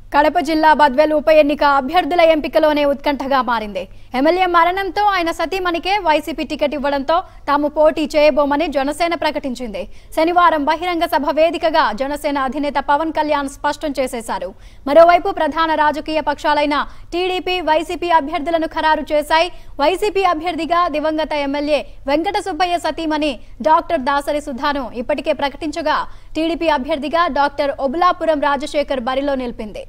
కడప జిల్లా బద్వేల్ ఉప ఎన్నిక అభ్యర్థుల ఎంపికలోనే ఉత్కంఠగా మారింది ఎమ్మెల్యే మరణంతో ఆయన సతీమణికే వైసీపీ టికెట్ ఇవ్వడంతో తాము పోటీ చేయబోమని జనసేన ప్రకటించింది శనివారం బహిరంగ సభ వేదికగా జనసేన అధినేత పవన్ కళ్యాణ్ స్పష్టం చేసేశారు మరోవైపు ప్రధాన రాజకీయ పక్షాలైన టీడీపీ వైసీపీ అభ్యర్థులను ఖరారు చేశాయి వైసీపీ అభ్యర్థిగా దివంగత ఎమ్మెల్యే వెంకట సుబ్బయ్య సతీమణి డాక్టర్ దాసరి సుధాను ఇప్పటికే ప్రకటించగా టీడీపీ అభ్యర్థిగా డాక్టర్ ఒబులాపురం రాజశేఖర్ బరిలో నిలిపింది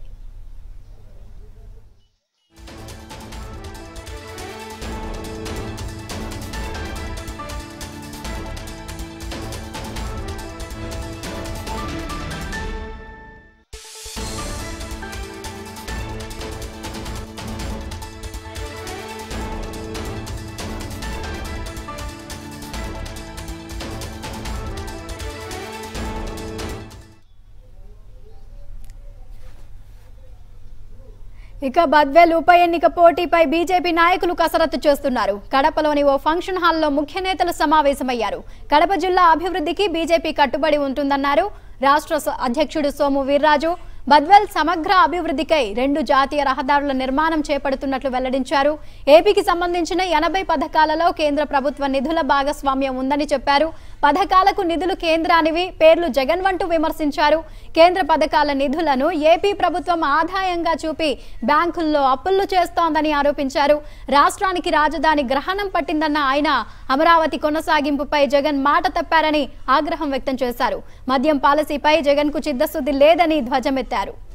ఇక బద్వేల్ ఉప ఎన్నిక పోటీపై బీజేపీ నాయకులు కసరత్తు చేస్తున్నారు కడపలోని ఓ ఫంక్షన్ హాల్లో ముఖ్య నేతలు సమావేశమయ్యారు కడప జిల్లా అభివృద్ధికి బీజేపీ కట్టుబడి ఉంటుందన్నారు రాష్ట్ర స- అధ్యక్షుడు సోము వీర్రాజు బద్వేల్ సమగ్ర అభివృద్ధికై రెండు జాతీయ రహదారుల నిర్మాణం చేపడుతున్నట్లు వెల్లడించారు ఏపీకి సంబంధించిన ఎనభై పథకాలలో కేంద్ర ప్రభుత్వ నిధుల భాగస్వామ్యం ఉందని చెప్పారు పథకాలకు నిధులు కేంద్రానివి పేర్లు జగన్ వంటూ విమర్శించారు కేంద్ర పథకాల నిధులను ఏపీ ప్రభుత్వం ఆదాయంగా చూపి బ్యాంకుల్లో అప్పులు చేస్తోందని ఆరోపించారు రాష్ట్రానికి రాజధాని గ్రహణం పట్టిందన్న ఆయన అమరావతి కొనసాగింపుపై జగన్ మాట తప్పారని ఆగ్రహం వ్యక్తం చేశారు మద్యం పాలసీపై జగన్ కు చిత్తశుద్ధి లేదని ధ్వజమెత్తారు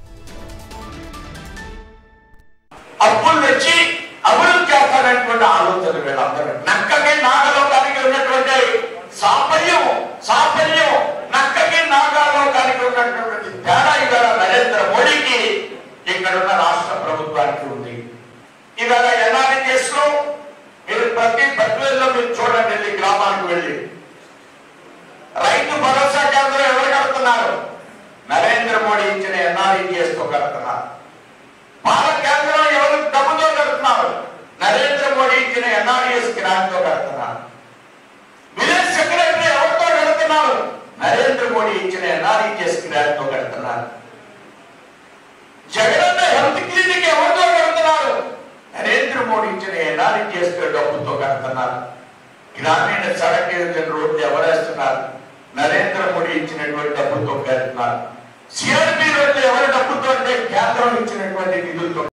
అప్పులు తెచ్చి అభివృద్ధి చేస్తారనేటువంటి ఆలోచన వీళ్ళందరూ నక్కకి నాగలోకానికి ఉన్నటువంటి సాఫల్యం సాఫల్యం నక్కకి నాగలోకానికి ఉన్నటువంటి తేడా ఇవాళ నరేంద్ర మోడీకి ఇక్కడ ఉన్న రాష్ట్ర ప్రభుత్వానికి ఉంది ఇవాళ ఎన్ఆర్ఐ కేసులో మీరు ప్రతి బద్వేల్లో మీరు చూడండి వెళ్ళి గ్రామానికి వెళ్ళి రైతు భరోసా కేంద్రం ఎవరు కడుతున్నారు నరేంద్ర మోడీ ఇచ్చిన ఎన్ఆర్ఈ తో కడుతున్నారు పాల కేంద్రం ఎవరు డబ్బుతో కడుతున్నారు నరేంద్ర మోడీ ఇచ్చిన ఎన్ఆర్ఎస్ గ్రాంట్ తో కడుతున్నారు విలేజ్ సెక్రటరీ ఎవరితో కడుతున్నారు నరేంద్ర మోడీ ఇచ్చిన ఎన్ఆర్ఈఎస్ గ్రాంట్ తో కడుతున్నారు జగనన్న హెల్త్ క్లినిక్ ఎవరితో కడుతున్నారు నరేంద్ర మోడీ ఇచ్చిన ఎన్ఆర్ఈఎస్ డబ్బుతో కడుతున్నారు గ్రామీణ సడక్ యోజన రోడ్లు ఎవరేస్తున్నారు నరేంద్ర మోడీ ఇచ్చినటువంటి డబ్బుతో కడుతున్నారు సిఆర్పి రోడ్లు ఎవరి డబ్బుతో అంటే కేంద్రం ఇచ్చినటువంటి నిధులతో